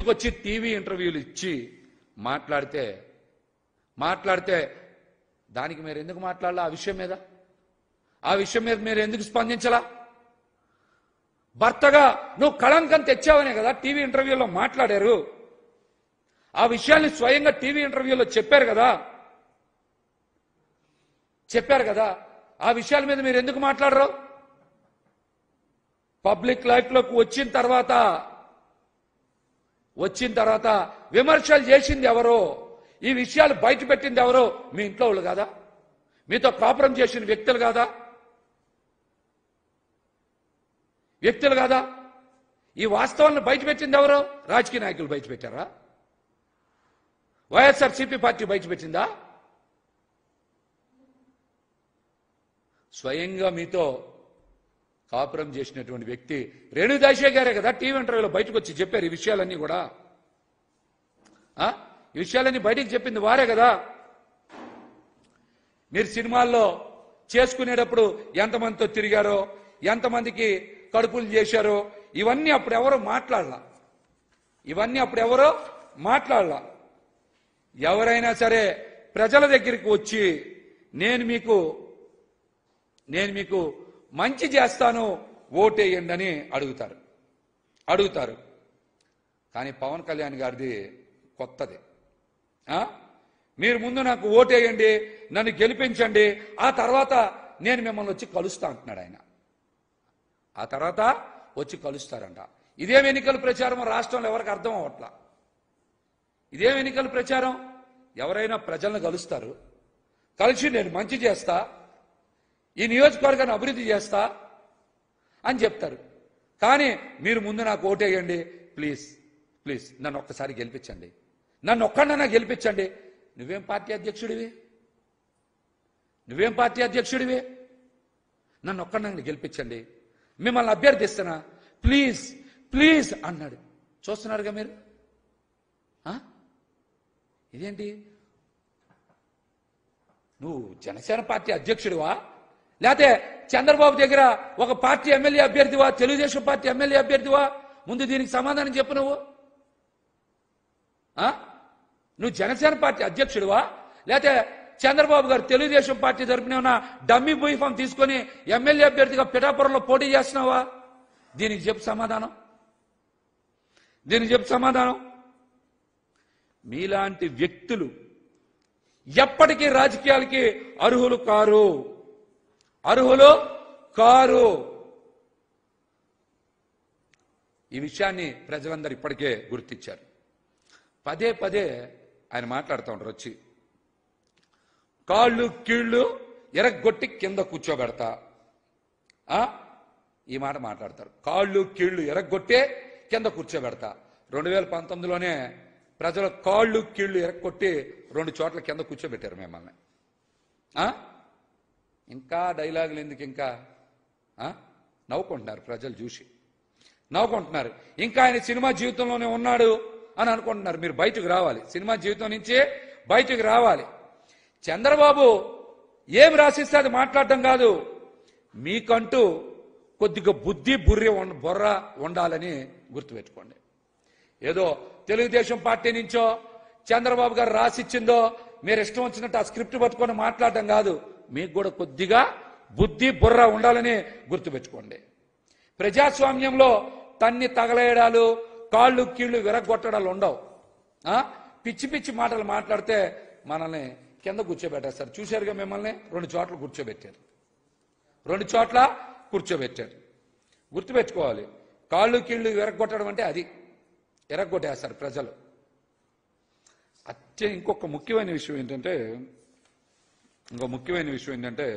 బయటకు వచ్చి టీవీ ఇంటర్వ్యూలు ఇచ్చి మాట్లాడితే మాట్లాడితే దానికి మీరు ఎందుకు మాట్లాడాలా ఆ విషయం మీద ఆ విషయం మీద మీరు ఎందుకు స్పందించలా భర్తగా నువ్వు కళంకం తెచ్చావనే కదా టీవీ ఇంటర్వ్యూలో మాట్లాడారు ఆ విషయాన్ని స్వయంగా టీవీ ఇంటర్వ్యూలో చెప్పారు కదా చెప్పారు కదా ఆ విషయాల మీద మీరు ఎందుకు మాట్లాడరు పబ్లిక్ లైఫ్ లోకి వచ్చిన తర్వాత వచ్చిన తర్వాత విమర్శలు చేసింది ఎవరో ఈ విషయాలు బయట పెట్టింది ఎవరో మీ ఇంట్లో వాళ్ళు కాదా మీతో కాపురం చేసిన వ్యక్తులు కాదా వ్యక్తులు కాదా ఈ వాస్తవాలను బయట పెట్టింది ఎవరు రాజకీయ నాయకులు బయట పెట్టారా వైఎస్ఆర్సీపీ పార్టీ బయట పెట్టిందా స్వయంగా మీతో కాపురం చేసినటువంటి వ్యక్తి రేణుదాశే గారే కదా టీవీ ఇంటర్వ్యూలో బయటకు వచ్చి చెప్పారు ఈ విషయాలన్నీ కూడా ఆ? ఈ విషయాలన్నీ బయటికి చెప్పింది వారే కదా మీరు సినిమాల్లో చేసుకునేటప్పుడు ఎంతమందితో తిరిగారో ఎంతమందికి కడుపులు చేశారో ఇవన్నీ అప్పుడు ఎవరో మాట్లాడలా ఇవన్నీ అప్పుడు ఎవరో మాట్లాడలా ఎవరైనా సరే ప్రజల దగ్గరికి వచ్చి నేను మీకు నేను మీకు మంచి చేస్తాను ఓటేయండి అని అడుగుతారు అడుగుతారు కానీ పవన్ కళ్యాణ్ గారిది కొత్తది ఆ? మీరు ముందు నాకు ఓటేయండి నన్ను గెలిపించండి ఆ తర్వాత నేను మిమ్మల్ని వచ్చి కలుస్తా అంటున్నాడు ఆయన ఆ తర్వాత వచ్చి కలుస్తారంట ఇదేం ఎన్నికల ప్రచారం రాష్ట్రంలో ఎవరికి అర్థం అవ్వట్లా ఇదేం ఎన్నికల ప్రచారం ఎవరైనా ప్రజలను కలుస్తారు కలిసి నేను మంచి చేస్తా ఈ నియోజకవర్గాన్ని అభివృద్ధి చేస్తా అని చెప్తారు కానీ మీరు ముందు నాకు ఓటేయండి ప్లీజ్ ప్లీజ్ నన్ను ఒక్కసారి గెలిపించండి నన్ను ఒక్కడన్నా గెలిపించండి నువ్వేం పార్టీ అధ్యక్షుడివి నువ్వేం పార్టీ అధ్యక్షుడివి నన్ను ఒక్కడన్నా గెలిపించండి మిమ్మల్ని అభ్యర్థిస్తున్నా ప్లీజ్ ప్లీజ్ అన్నాడు చూస్తున్నారుగా మీరు ఆ? ఇదేంటి నువ్వు జనసేన పార్టీ అధ్యక్షుడివా లేకపోతే చంద్రబాబు దగ్గర ఒక పార్టీ ఎమ్మెల్యే అభ్యర్థివా తెలుగుదేశం పార్టీ ఎమ్మెల్యే అభ్యర్థివా ముందు దీనికి సమాధానం చెప్పు నువ్వు ఆ? నువ్వు జనసేన పార్టీ అధ్యక్షుడివా లేకపోతే చంద్రబాబు గారు తెలుగుదేశం పార్టీ తరపున ఉన్న డమ్మీ భూయిఫామ్ తీసుకొని ఎమ్మెల్యే అభ్యర్థిగా పిఠాపురంలో పోటీ చేస్తున్నావా దీనికి చెప్పు సమాధానం దీనికి చెప్పు సమాధానం మీలాంటి వ్యక్తులు ఎప్పటికీ రాజకీయాలకి అర్హులు కారు అర్హులు కారు ఈ విషయాన్ని ప్రజలందరూ ఇప్పటికే గుర్తించారు పదే పదే ఆయన మాట్లాడుతూ ఉంటారు వచ్చి కాళ్ళు కీళ్ళు ఎరగొట్టి కింద కూర్చోబెడతా ఆ? ఈ మాట మాట్లాడతారు కాళ్ళు కీళ్లు ఎరగొట్టే కింద కూర్చోబెడతా రెండు వేల పంతొమ్మిదిలోనే ప్రజల కాళ్ళు కీళ్లు ఎరగొట్టి రెండు చోట్ల కింద కూర్చోబెట్టారు మిమ్మల్ని ఆ? ఇంకా డైలాగులు ఎందుకు ఇంకా ఆ? నవ్వుకుంటున్నారు ప్రజలు చూసి నవ్వుకుంటున్నారు ఇంకా ఆయన సినిమా జీవితంలోనే ఉన్నాడు అని అనుకుంటున్నారు మీరు బయటకు రావాలి సినిమా జీవితం నుంచి బయటకు రావాలి చంద్రబాబు ఏం రాసిస్తే అది మాట్లాడటం కాదు మీకంటూ కొద్దిగా బుద్ధి బుర్రి ఉండ- బుర్ర ఉండాలని గుర్తుపెట్టుకోండి ఏదో తెలుగుదేశం పార్టీ నుంచో చంద్రబాబు గారు రాసిచ్చిందో మీరు ఇష్టం వచ్చినట్టు ఆ స్క్రిప్ట్ పట్టుకొని మాట్లాడటం కాదు మీకు కూడా కొద్దిగా బుద్ధి బుర్ర ఉండాలని గుర్తుపెట్టుకోండి ప్రజాస్వామ్యంలో తన్ని తగలేయడాలు కాళ్ళు కీళ్లు విరగొట్టడాలు ఉండవు ఆ? పిచ్చి పిచ్చి మాటలు మాట్లాడితే మనల్ని కింద కూర్చోబెట్టేస్తారు చూశారుగా మిమ్మల్ని రెండు చోట్ల కూర్చోబెట్టారు రెండు చోట్ల కూర్చోబెట్టారు గుర్తుపెట్టుకోవాలి కాళ్ళు కీళ్లు విరగొట్టడం అంటే అది ఎరగొట్టేస్తారు ప్రజలు అత్య ఇంకొక ముఖ్యమైన విషయం ఏంటంటే ఇంకో ముఖ్యమైన విషయం ఏంటంటే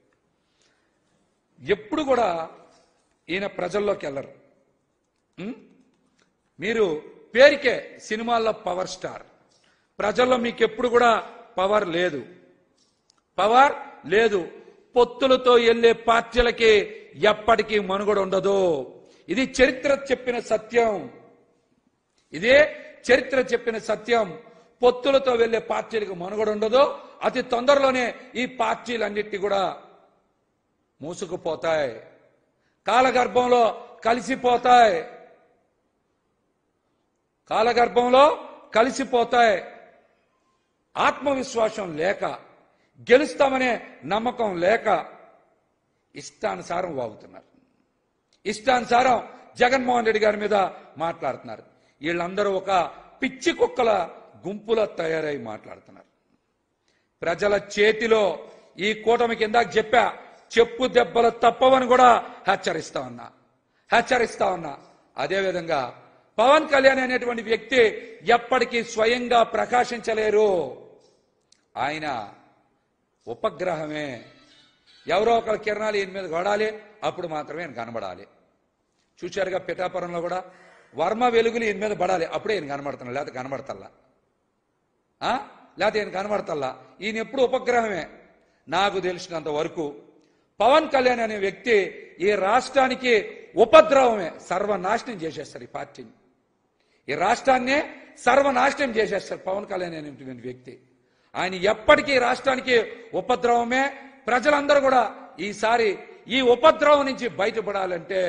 ఎప్పుడు కూడా ఈయన ప్రజల్లోకి వెళ్ళరు ఉం? మీరు పేరుకే సినిమాల్లో పవర్ స్టార్ ప్రజల్లో మీకు ఎప్పుడు కూడా పవర్ లేదు పవర్ లేదు పొత్తులతో వెళ్లే పార్టీలకి ఎప్పటికీ మనుగడ ఉండదు ఇది చరిత్ర చెప్పిన సత్యం ఇదే చరిత్ర చెప్పిన సత్యం పొత్తులతో వెళ్లే పార్టీలకు మనుగడ ఉండదు అతి తొందరలోనే ఈ పార్టీలన్నిటి కూడా మూసుకుపోతాయి కాలగర్భంలో కలిసిపోతాయి కాలగర్భంలో కలిసిపోతాయి ఆత్మవిశ్వాసం లేక గెలుస్తామనే నమ్మకం లేక ఇష్టానుసారం వాగుతున్నారు ఇష్టానుసారం జగన్మోహన్ రెడ్డి గారి మీద మాట్లాడుతున్నారు వీళ్ళందరూ ఒక పిచ్చి కుక్కల గుంపులో తయారై మాట్లాడుతున్నారు ప్రజల చేతిలో ఈ కూటమి కింద చెప్పా చెప్పు దెబ్బలు తప్పవని కూడా హెచ్చరిస్తా ఉన్నా హెచ్చరిస్తా ఉన్నా అదేవిధంగా పవన్ కళ్యాణ్ అనేటువంటి వ్యక్తి ఎప్పటికీ స్వయంగా ప్రకాశించలేరు ఆయన ఉపగ్రహమే ఎవరో ఒకరి కిరణాలు ఈయన మీద పడాలి అప్పుడు మాత్రమే ఆయన కనబడాలి చూశారుగా పిఠాపురంలో కూడా వర్మ వెలుగులు ఈయన మీద పడాలి అప్పుడే ఈయన కనబడుతున్నాడు లేకపోతే కనబడతల్లా ఆ? లేకపోతే ఈయన కనబడతల్లా ఈయన ఎప్పుడు ఉపగ్రహమే నాకు తెలిసినంత వరకు పవన్ కళ్యాణ్ అనే వ్యక్తి ఈ రాష్ట్రానికి ఉపద్రవమే సర్వనాశనం చేసేస్తారు ఈ పార్టీని ఈ రాష్ట్రాన్నే సర్వనాశనం చేసేస్తారు పవన్ కళ్యాణ్ అనేటువంటి వ్యక్తి ఆయన ఎప్పటికీ ఈ రాష్ట్రానికి ఉపద్రవమే ప్రజలందరూ కూడా ఈసారి ఈ ఉపద్రవం నుంచి బయటపడాలంటే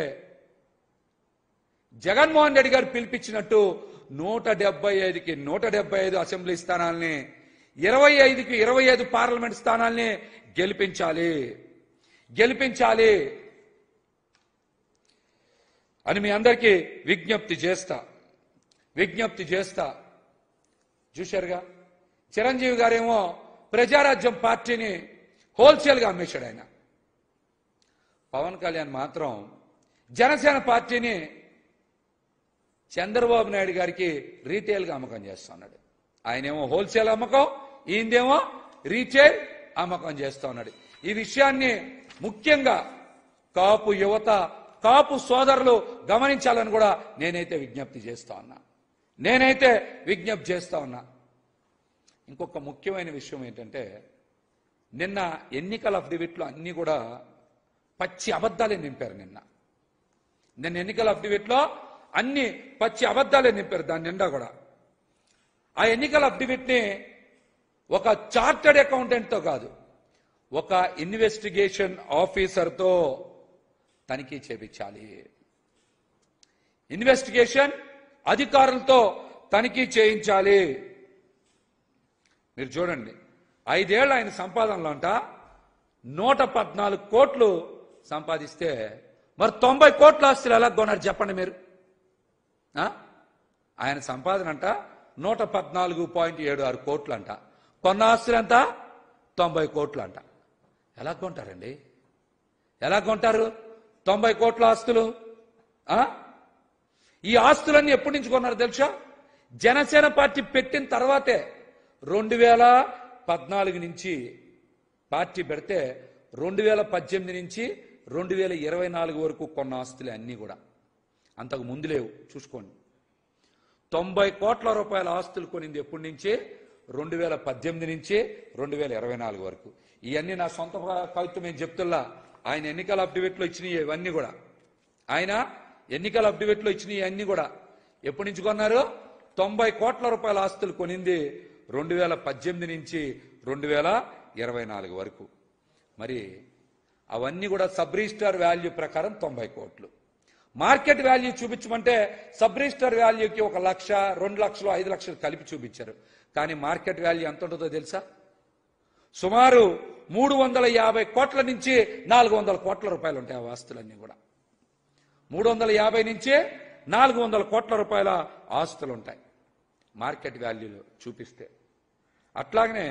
జగన్మోహన్ రెడ్డి గారు పిలిపించినట్టు నూట డెబ్బై ఐదుకి నూట డెబ్బై ఐదు అసెంబ్లీ స్థానాల్ని ఇరవై ఐదుకి ఇరవై ఐదు పార్లమెంట్ స్థానాల్ని గెలిపించాలి గెలిపించాలి అని మీ అందరికీ విజ్ఞప్తి చేస్తా విజ్ఞప్తి చేస్తా చూశారుగా చిరంజీవి గారేమో ప్రజారాజ్యం పార్టీని హోల్సేల్గా అమ్మేశాడు ఆయన పవన్ కళ్యాణ్ మాత్రం జనసేన పార్టీని చంద్రబాబు నాయుడు గారికి రీటైల్గా అమ్మకం చేస్తున్నాడు ఆయనేమో హోల్సేల్ అమ్మకం ఈయనదేమో రీటైల్ అమ్మకం చేస్తా ఉన్నాడు ఈ విషయాన్ని ముఖ్యంగా కాపు యువత కాపు సోదరులు గమనించాలని కూడా నేనైతే విజ్ఞప్తి చేస్తా ఉన్నా నేనైతే విజ్ఞప్తి చేస్తా ఉన్నా ఇంకొక ముఖ్యమైన విషయం ఏంటంటే నిన్న ఎన్నికల అఫిడవిట్లో అన్ని కూడా పచ్చి అబద్ధాలే నింపారు నిన్న నిన్న ఎన్నికల అఫిడవిట్లో అన్ని పచ్చి అబద్ధాలే నింపారు దాని నిండా కూడా ఆ ఎన్నికల అఫిడవిట్ని ఒక చార్టర్డ్ అకౌంటెంట్తో కాదు ఒక ఇన్వెస్టిగేషన్ ఆఫీసర్తో తనిఖీ చేపించాలి ఇన్వెస్టిగేషన్ అధికారులతో తనిఖీ చేయించాలి మీరు చూడండి ఐదేళ్ళు ఆయన సంపాదనలో అంట నూట పద్నాలుగు కోట్లు సంపాదిస్తే మరి తొంభై కోట్ల ఆస్తులు ఎలా కొన్నారు చెప్పండి మీరు ఆ? ఆయన సంపాదన అంట నూట పద్నాలుగు పాయింట్ ఏడు ఆరు కోట్లు అంట కొన్న ఆస్తులు ఎంత తొంభై కోట్లు అంట ఎలా కొంటారండి ఎలా కొంటారు తొంభై కోట్ల ఆస్తులు ఆ? ఈ ఆస్తులన్నీ ఎప్పటి నుంచి కొన్నారు తెలుసా జనసేన పార్టీ పెట్టిన తర్వాతే రెండు వేల పద్నాలుగు నుంచి పార్టీ పెడితే రెండు వేల పద్దెనిమిది నుంచి రెండు వేల ఇరవై నాలుగు వరకు కొన్న ఆస్తులే అన్నీ కూడా అంతకు ముందు లేవు చూసుకోండి తొంభై కోట్ల రూపాయల ఆస్తులు కొనింది ఎప్పటి నుంచి రెండు వేల పద్దెనిమిది నుంచి రెండు వేల ఇరవై నాలుగు వరకు ఇవన్నీ నా సొంత కవిత్వం నేను చెప్తున్నా ఆయన ఎన్నికల అఫిడవిట్లో ఇచ్చినవి ఇవన్నీ కూడా ఆయన ఎన్నికల అఫిడవిట్లో ఇచ్చినవి అన్నీ కూడా ఎప్పటి నుంచి కొన్నారు తొంభై కోట్ల రూపాయల ఆస్తులు కొనింది రెండు వేల పద్దెనిమిది నుంచి రెండు వేల ఇరవై నాలుగు వరకు మరి అవన్నీ కూడా సబ్ రిజిస్టార్ వాల్యూ ప్రకారం తొంభై కోట్లు మార్కెట్ వాల్యూ చూపించమంటే సబ్ రిజిస్టర్ వాల్యూకి ఒక లక్ష రెండు లక్షలు ఐదు లక్షలు కలిపి చూపించారు కానీ మార్కెట్ వాల్యూ ఎంత ఉంటుందో తెలుసా సుమారు మూడు వందల యాభై కోట్ల నుంచి నాలుగు వందల కోట్ల రూపాయలు ఉంటాయి ఆ ఆస్తులన్నీ కూడా మూడు వందల యాభై నుంచి నాలుగు వందల కోట్ల రూపాయల ఆస్తులు ఉంటాయి మార్కెట్ వాల్యూలో చూపిస్తే అట్లాగనే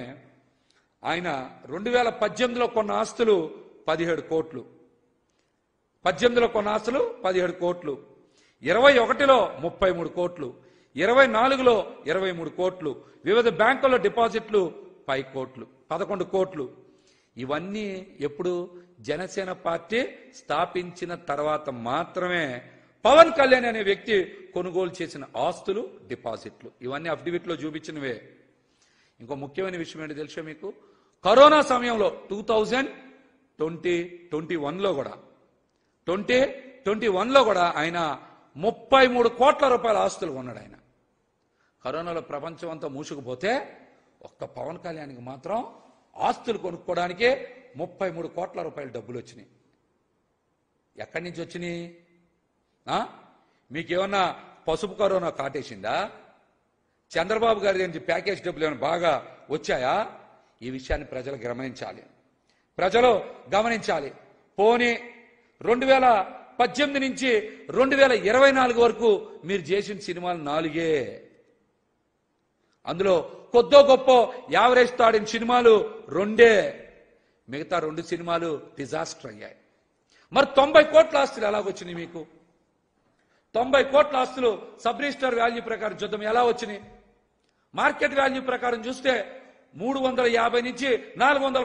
ఆయన రెండు వేల పద్దెనిమిదిలో కొన్న ఆస్తులు పదిహేడు కోట్లు పద్దెనిమిదిలో కొన్న ఆస్తులు పదిహేడు కోట్లు ఇరవై ఒకటిలో ముప్పై మూడు కోట్లు ఇరవై నాలుగులో ఇరవై మూడు కోట్లు వివిధ బ్యాంకుల్లో డిపాజిట్లు పై కోట్లు పదకొండు కోట్లు ఇవన్నీ ఎప్పుడు జనసేన పార్టీ స్థాపించిన తర్వాత మాత్రమే పవన్ కళ్యాణ్ అనే వ్యక్తి కొనుగోలు చేసిన ఆస్తులు డిపాజిట్లు ఇవన్నీ అఫిడవిట్లో చూపించినవే ఇంకో ముఖ్యమైన విషయం ఏంటి తెలుసా మీకు కరోనా సమయంలో టూ థౌజండ్ ట్వంటీ ట్వంటీ వన్లో కూడా ట్వంటీ ట్వంటీ వన్లో కూడా ఆయన ముప్పై మూడు కోట్ల రూపాయల ఆస్తులు కొన్నాడు ఆయన కరోనాలో ప్రపంచం అంతా మూసుకుపోతే ఒక్క పవన్ కళ్యాణ్కి మాత్రం ఆస్తులు కొనుక్కోవడానికి ముప్పై మూడు కోట్ల రూపాయల డబ్బులు వచ్చినాయి ఎక్కడి నుంచి వచ్చినాయి ఆ? మీకేమన్నా పసుపు కరోనా కాటేసిందా చంద్రబాబు గారి నుంచి ప్యాకేజ్ డబ్బులు ఏమైనా బాగా వచ్చాయా ఈ విషయాన్ని ప్రజలు గమనించాలి ప్రజలు గమనించాలి పోనీ రెండు వేల పద్దెనిమిది నుంచి రెండు వేల ఇరవై నాలుగు వరకు మీరు చేసిన సినిమాలు నాలుగే అందులో కొద్దో గొప్ప యావరేజ్ తాడిన సినిమాలు రెండే మిగతా రెండు సినిమాలు డిజాస్టర్ అయ్యాయి మరి తొంభై కోట్ల ఆస్తులు ఎలాగొచ్చినాయి మీకు తొంభై కోట్ల ఆస్తులు సబ్ రిజిస్టర్ వాల్యూ ప్రకారం చూద్దాం ఎలా వచ్చినాయి మార్కెట్ వాల్యూ ప్రకారం చూస్తే మూడు వందల యాభై నుంచి నాలుగు వందల